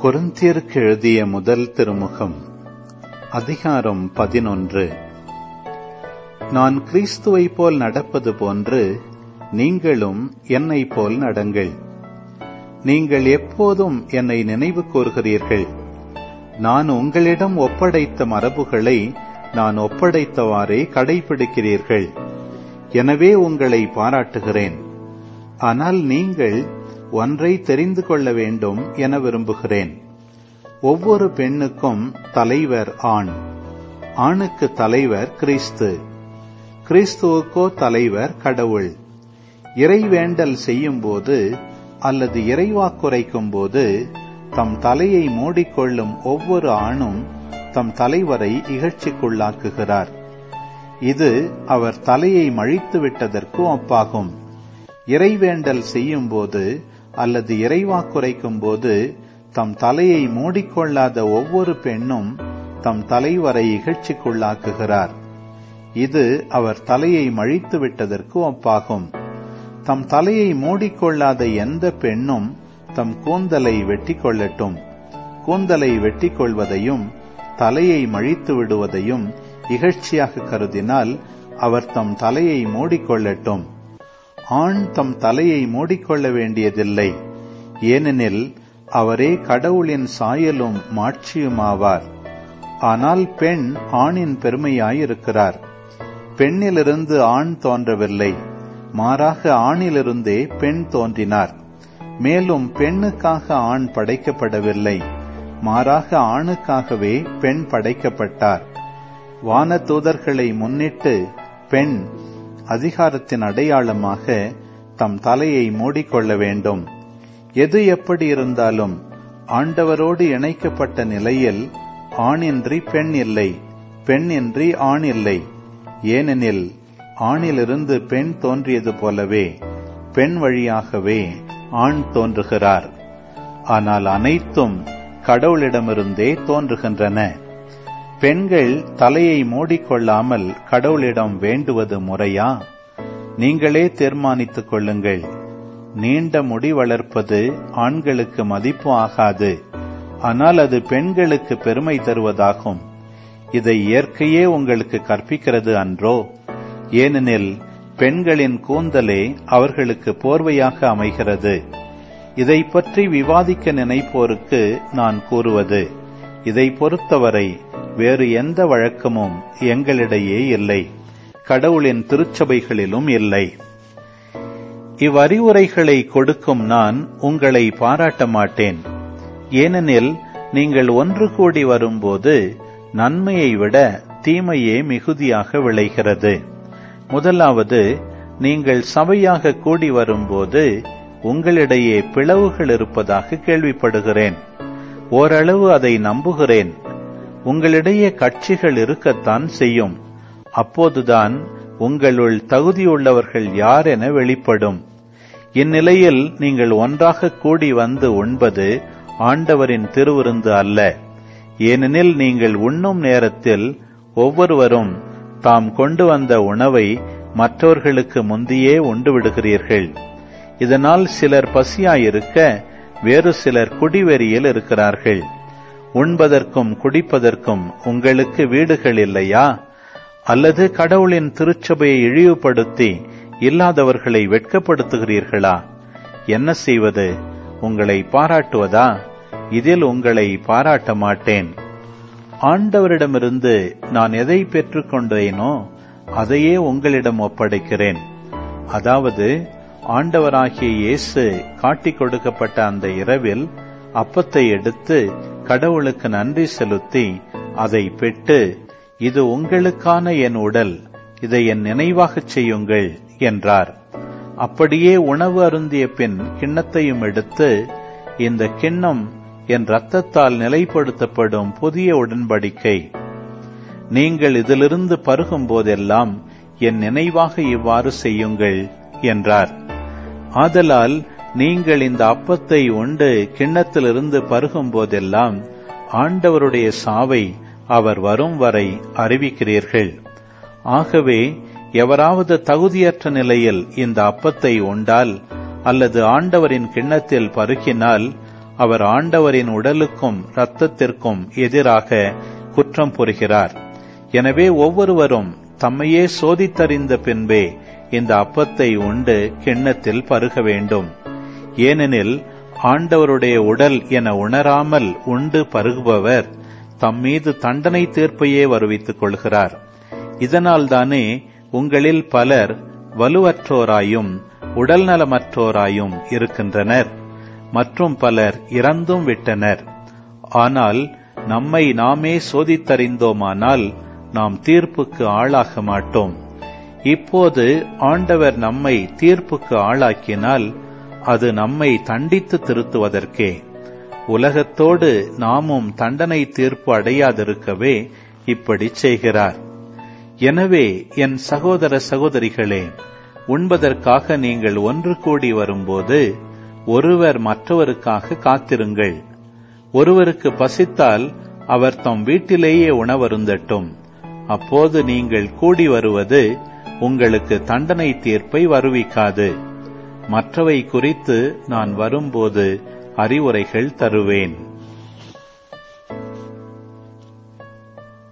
கொரிந்தியருக்கு எழுதிய முதல் திருமுகம் அதிகாரம் பதினொன்று நான் கிறிஸ்துவைப் போல் நடப்பது போன்று நீங்களும் என்னைப் போல் நடங்கள் நீங்கள் எப்போதும் என்னை நினைவு கூர்கிறீர்கள் நான் உங்களிடம் ஒப்படைத்த மரபுகளை நான் ஒப்படைத்தவாறே கடைபிடிக்கிறீர்கள் எனவே உங்களை பாராட்டுகிறேன் ஆனால் நீங்கள் ஒன்றை தெரிந்து கொள்ள வேண்டும் என விரும்புகிறேன் ஒவ்வொரு பெண்ணுக்கும் தலைவர் ஆண் ஆணுக்கு தலைவர் கிறிஸ்து கிறிஸ்துவுக்கோ தலைவர் கடவுள் இறைவேண்டல் செய்யும்போது அல்லது இறைவாக்குரைக்கும் போது தம் தலையை மூடிக்கொள்ளும் ஒவ்வொரு ஆணும் தம் தலைவரை இகழ்ச்சிக்குள்ளாக்குகிறார் இது அவர் தலையை மழித்து விட்டதற்கு ஒப்பாகும் இறைவேண்டல் செய்யும்போது அல்லது இறைவாக்குரைக்கும் போது தம் தலையை மூடிக்கொள்ளாத ஒவ்வொரு பெண்ணும் தம் தலைவரை இகழ்ச்சிக்குள்ளாக்குகிறார் இது அவர் தலையை மழித்து விட்டதற்கு ஒப்பாகும் தம் தலையை மூடிக்கொள்ளாத எந்த பெண்ணும் தம் கூந்தலை வெட்டி கொள்ளட்டும் கூந்தலை வெட்டி கொள்வதையும் தலையை மழித்து விடுவதையும் இகழ்ச்சியாக கருதினால் அவர் தம் தலையை மூடிக்கொள்ளட்டும் ஆண் தம் தலையை மூடிக்கொள்ள வேண்டியதில்லை ஏனெனில் அவரே கடவுளின் சாயலும் மாட்சியுமாவார் ஆனால் பெண் ஆணின் பெருமையாயிருக்கிறார் பெண்ணிலிருந்து ஆண் தோன்றவில்லை மாறாக ஆணிலிருந்தே பெண் தோன்றினார் மேலும் பெண்ணுக்காக ஆண் படைக்கப்படவில்லை மாறாக ஆணுக்காகவே பெண் படைக்கப்பட்டார் வான தூதர்களை முன்னிட்டு பெண் அதிகாரத்தின் அடையாளமாக தம் தலையை மூடிக்கொள்ள வேண்டும் எது எப்படி இருந்தாலும் ஆண்டவரோடு இணைக்கப்பட்ட நிலையில் ஆணின்றி பெண் இல்லை பெண்ணின்றி ஆண் இல்லை ஏனெனில் ஆணிலிருந்து பெண் தோன்றியது போலவே பெண் வழியாகவே ஆண் தோன்றுகிறார் ஆனால் அனைத்தும் கடவுளிடமிருந்தே தோன்றுகின்றன பெண்கள் தலையை மூடிக்கொள்ளாமல் கடவுளிடம் வேண்டுவது முறையா நீங்களே தீர்மானித்துக் கொள்ளுங்கள் நீண்ட முடி வளர்ப்பது ஆண்களுக்கு மதிப்பு ஆகாது ஆனால் அது பெண்களுக்கு பெருமை தருவதாகும் இதை இயற்கையே உங்களுக்கு கற்பிக்கிறது அன்றோ ஏனெனில் பெண்களின் கூந்தலே அவர்களுக்கு போர்வையாக அமைகிறது இதை பற்றி விவாதிக்க நினைப்போருக்கு நான் கூறுவது இதை பொறுத்தவரை வேறு எந்த வழக்கமும் எங்களிடையே இல்லை கடவுளின் திருச்சபைகளிலும் இல்லை இவ்வறிவுரைகளை கொடுக்கும் நான் உங்களை பாராட்ட மாட்டேன் ஏனெனில் நீங்கள் ஒன்று கூடி வரும்போது நன்மையை விட தீமையே மிகுதியாக விளைகிறது முதலாவது நீங்கள் சபையாக கூடி வரும்போது உங்களிடையே பிளவுகள் இருப்பதாக கேள்விப்படுகிறேன் ஓரளவு அதை நம்புகிறேன் உங்களிடையே கட்சிகள் இருக்கத்தான் செய்யும் அப்போதுதான் உங்களுள் தகுதியுள்ளவர்கள் யார் என வெளிப்படும் இந்நிலையில் நீங்கள் ஒன்றாக கூடி வந்து உண்பது ஆண்டவரின் திருவிருந்து அல்ல ஏனெனில் நீங்கள் உண்ணும் நேரத்தில் ஒவ்வொருவரும் தாம் கொண்டு வந்த உணவை மற்றவர்களுக்கு முந்தியே உண்டு விடுகிறீர்கள் இதனால் சிலர் பசியாயிருக்க வேறு சிலர் குடிவெறியில் இருக்கிறார்கள் உண்பதற்கும் குடிப்பதற்கும் உங்களுக்கு வீடுகள் இல்லையா அல்லது கடவுளின் திருச்சபையை இழிவுபடுத்தி இல்லாதவர்களை வெட்கப்படுத்துகிறீர்களா என்ன செய்வது உங்களை பாராட்டுவதா இதில் உங்களை பாராட்ட மாட்டேன் ஆண்டவரிடமிருந்து நான் எதை பெற்றுக்கொண்டேனோ அதையே உங்களிடம் ஒப்படைக்கிறேன் அதாவது ஆண்டவராகிய இயேசு காட்டிக் கொடுக்கப்பட்ட அந்த இரவில் அப்பத்தை எடுத்து கடவுளுக்கு நன்றி செலுத்தி அதை பெற்று இது உங்களுக்கான என் உடல் இதை என் நினைவாகச் செய்யுங்கள் என்றார் அப்படியே உணவு அருந்திய பின் கிண்ணத்தையும் எடுத்து இந்த கிண்ணம் என் ரத்தத்தால் நிலைப்படுத்தப்படும் புதிய உடன்படிக்கை நீங்கள் இதிலிருந்து பருகும் போதெல்லாம் என் நினைவாக இவ்வாறு செய்யுங்கள் என்றார் ஆதலால் நீங்கள் இந்த அப்பத்தை உண்டு கிண்ணத்திலிருந்து பருகும் போதெல்லாம் ஆண்டவருடைய சாவை அவர் வரும் வரை அறிவிக்கிறீர்கள் ஆகவே எவராவது தகுதியற்ற நிலையில் இந்த அப்பத்தை உண்டால் அல்லது ஆண்டவரின் கிண்ணத்தில் பருகினால் அவர் ஆண்டவரின் உடலுக்கும் இரத்தத்திற்கும் எதிராக குற்றம் புரிகிறார் எனவே ஒவ்வொருவரும் தம்மையே சோதித்தறிந்த பின்பே இந்த அப்பத்தை உண்டு கிண்ணத்தில் பருக வேண்டும் ஏனெனில் ஆண்டவருடைய உடல் என உணராமல் உண்டு பருகுபவர் தம்மீது தண்டனை தீர்ப்பையே வருவித்துக் கொள்கிறார் இதனால்தானே உங்களில் பலர் வலுவற்றோராயும் உடல் நலமற்றோராயும் இருக்கின்றனர் மற்றும் பலர் இறந்தும் விட்டனர் ஆனால் நம்மை நாமே சோதித்தறிந்தோமானால் நாம் தீர்ப்புக்கு ஆளாக மாட்டோம் இப்போது ஆண்டவர் நம்மை தீர்ப்புக்கு ஆளாக்கினால் அது நம்மை தண்டித்து திருத்துவதற்கே உலகத்தோடு நாமும் தண்டனை தீர்ப்பு அடையாதிருக்கவே இப்படி செய்கிறார் எனவே என் சகோதர சகோதரிகளே உண்பதற்காக நீங்கள் ஒன்று கூடி வரும்போது ஒருவர் மற்றவருக்காக காத்திருங்கள் ஒருவருக்கு பசித்தால் அவர் தம் வீட்டிலேயே உணவருந்தட்டும் அப்போது நீங்கள் கூடி வருவது உங்களுக்கு தண்டனை தீர்ப்பை வருவிக்காது மற்றவை குறித்து நான் வரும்போது அறிவுரைகள் தருவேன்